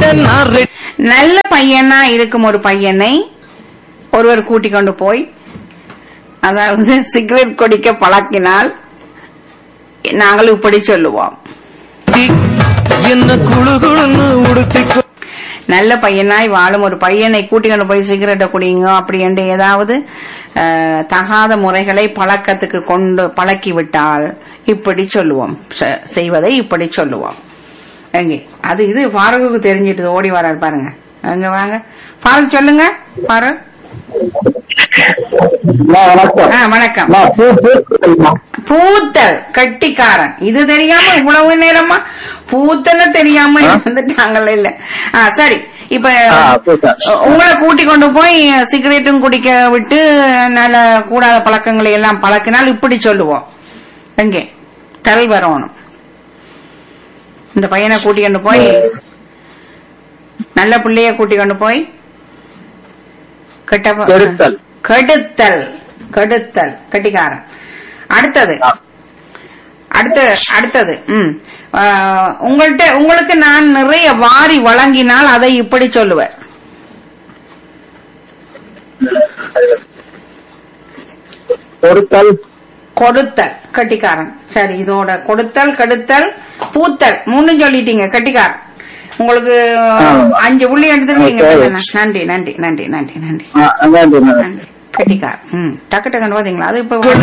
நான் ரெ- நல்ல பையனா இருக்கும் ஒரு பையனை ஒருவர் கூட்டிக் கொண்டு போய் அதாவது சிகரெட் குடிக்க பழக்கினால் நாங்கள் இப்படி சொல்லுவோம் என்ன குழு குழுன்னு உடுத்திக்கோ நல்ல பையனாய் வாழும் ஒரு பையனை கூட்டிக் கொண்டு போய் சிகரெட்டை குடிங்க அப்படி என்று ஏதாவது அஹ், தகாத முறைகளை பழக்கத்துக்கு கொண்டு பழக்கி விட்டால் இப்படி சொல்லுவோம் செ- செய்வதை இப்படி சொல்லுவோம் எங்கே அது இது ஃபாரூக்கு தெரிஞ்சிட்டு ஓடி வரார் பாருங்க அங்க வாங்க ஃபாரூக் சொல்லுங்க ஃபாரூக் வணக்கம் ஆ வணக்கம் நான் பூ பூ பூத்தல் கட்டிக்காரன் இது தெரியாம இவ்வளவு நேரமா பூத்தல தெரியாம வந்துட்டாங்கல்ல இல்ல ஆ சரி இப்ப ஆ, பூத்தல். உங்களை கூட்டி கொண்டு போய் சிகரெட்டும் குடிக்க விட்டு நல்ல கூடாத பழக்கங்களை எல்லாம் பழக்கினால் இப்படி சொல்லுவோம் எங்கே தல் வரணும் இந்த பையனை கூட்டி கொண்டு போய் நல்ல பிள்ளைய கூட்டி கொண்டு போய் கெட்ட ப- கெடுத்தல். கெடுத்தல் கெடுத்தல் கட்டிக்காரன் அடுத்தது ஆ. அடுத்து அடுத்தது ம் ஆஹ், உங்கள்ட்ட உங்களுக்கு நான் நிறைய வாரி வழங்கினால் அதை இப்படி சொல்லுவேன் பொருத்தல் கொடுத்தல் கட்டிக்காரன் சரி இதோட கொடுத்தல் கெடுத்தல் பூத்தல் மூணு சொல்லிட்டீங்க கட்டிக்காரன் உங்களுக்கு ஆ. அஞ்சு புள்ளி எடுத்துருவீங்க ஓகே. நன்றி நன்றி நன்றி நன்றி நன்றி ஆ, நன்றி நன்றி நன்றி கட்டிக்காரன் ம் டக்கு டக்குன்னு பாத்தீங்களா அது இப்ப